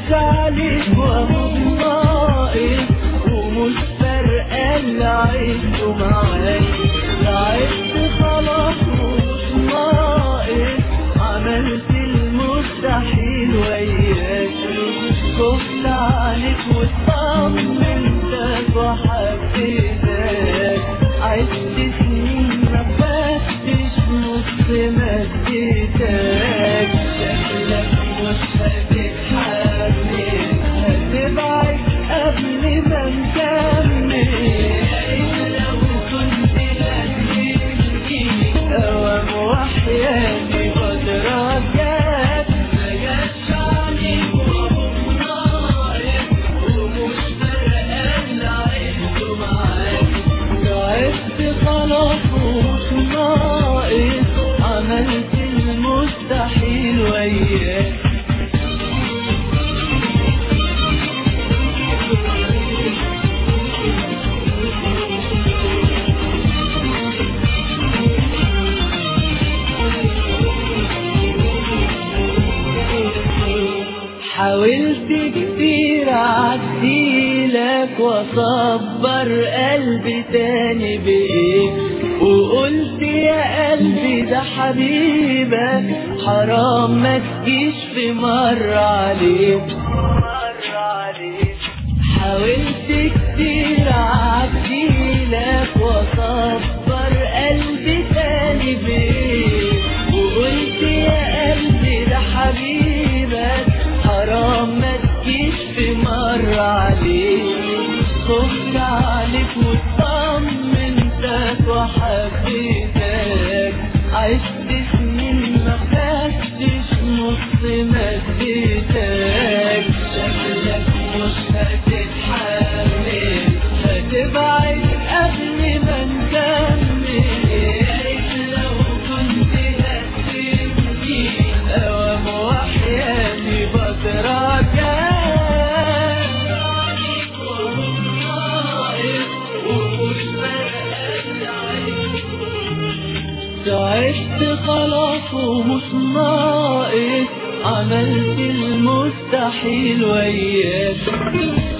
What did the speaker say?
جاش عليك وابو ناقص ومش فارقة اللي عشته معاك تعبت خلاص ومش ناقص عملت المستحيل وياك خفت عليك وطمنتك وحبيتك عشت سنين ما فاتش نص ما اديتك شكلك مش هتتحمل هتبعد قبل ما نكمل لو كنت هتجيبني اوام وحياتي بدرك جات ما جاتش عليك وابو ناقص ومش فارقة اللي عشته معاك تعبت خلاص ومش ناقص عملت المستحيل وياك حاولت كتير اعديلك واصبر قلبي تاني بايه وقلت يا قلبي ده حبيبك حرام ما تجيش في مرة عليك حاولت كتير اعديلك واصبر قلبي تاني بيه وقلت يا قلبي ده حبيبك حرام ما تجيش في مرة عليك خفت عليك وطمنتك وحبيتك عشت سنين ما خدتش نص ما اديتك شكلك مش هتتحمل هتبعد قبل ما نكمل يا ريت لو كنت هتسيبني اوام وحياتي بتراجع تعبت خلاص ومش ناقص عملت المستحيل وياك